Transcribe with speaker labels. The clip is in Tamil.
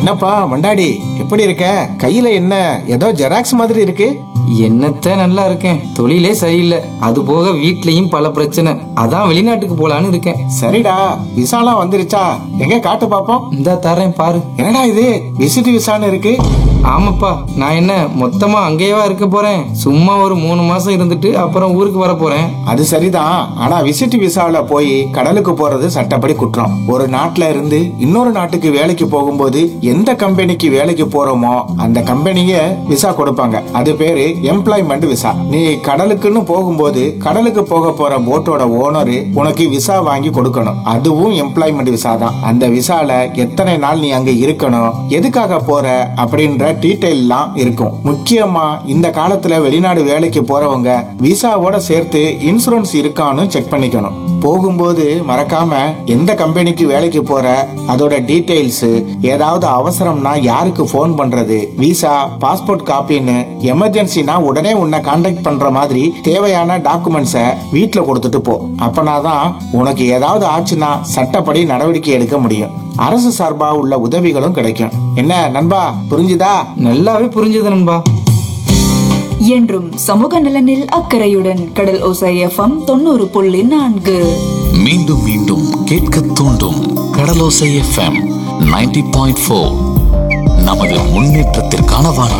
Speaker 1: என்னப்பா மண்டாடி எப்படி இருக்க கையில என்ன ஏதோ ஜெராக்ஸ் மாதிரி இருக்கு
Speaker 2: என்னத்த நல்லா இருக்கேன் தொழிலே சரியில்லை அது போக வீட்லயும் பல பிரச்சனை அதான் வெளிநாட்டுக்கு போலான்னு இருக்கேன்
Speaker 1: சரிடா விசாலாம் வந்துருச்சா எங்க காட்டு பாப்போம்
Speaker 2: இந்தா தரேன் பாரு
Speaker 1: என்னடா இது விசிட் விசான்னு இருக்கு
Speaker 2: ஆமாப்பா நான் என்ன மொத்தமா அங்கேயேவா இருக்க போறேன் சும்மா ஒரு மூணு மாசம் இருந்துட்டு அப்புறம் ஊருக்கு வர போறேன்
Speaker 1: அது சரிதான் ஆனா விசிட் விசாவுல போய் கடலுக்கு போறது சட்டப்படி குற்றம் ஒரு நாட்டுல இருந்து இன்னொரு நாட்டுக்கு வேலைக்கு போகும்போது எந்த கம்பெனிக்கு வேலைக்கு போறோமோ அந்த கம்பெனிய விசா கொடுப்பாங்க அது பேரு எம்ப்ளாய்மெண்ட் விசா நீ கடலுக்குன்னு போகும்போது கடலுக்கு போக போற போட்டோட ஓனரு உனக்கு விசா வாங்கி கொடுக்கணும் அதுவும் எம்ப்ளாய்மெண்ட் விசா தான் அந்த விசால எத்தனை நாள் நீ அங்க இருக்கணும் எதுக்காக போற அப்படின்ற டீட்டெயில்லாம் இருக்கும் முக்கியமா இந்த காலத்துல வெளிநாடு வேலைக்கு போறவங்க விசாவோட சேர்த்து இன்சூரன்ஸ் இருக்கான்னு செக் பண்ணிக்கணும் போகும்போது மறக்காம எந்த கம்பெனிக்கு வேலைக்கு போற அதோட டீட்டெயில்ஸ் ஏதாவது அவசரம்னா யாருக்கு ஃபோன் பண்றது விசா பாஸ்போர்ட் காப்பின்னு எமர்ஜென்சினா உடனே உன்னை காண்டாக்ட் பண்ற மாதிரி தேவையான டாக்குமெண்ட்ஸை வீட்ல கொடுத்துட்டு போ அப்பனாதான் உனக்கு ஏதாவது ஆச்சுன்னா சட்டப்படி நடவடிக்கை எடுக்க முடியும் அரசு சார்பா உள்ள உதவிகளும் கிடைக்கும் என்ன நண்பா புரிஞ்சுதா
Speaker 2: நல்லாவே புரிஞ்சது நண்பா
Speaker 3: என்றும் சமூக நலனில் அக்கறையுடன் கடல் ஓசை எஃப்எம் தொண்ணூறு புள்ளி நான்கு
Speaker 4: மீண்டும் மீண்டும் கேட்க தூண்டும் Kadalosai FM ninety point four நமது முன்னேற்றத்திற்கான வானொலி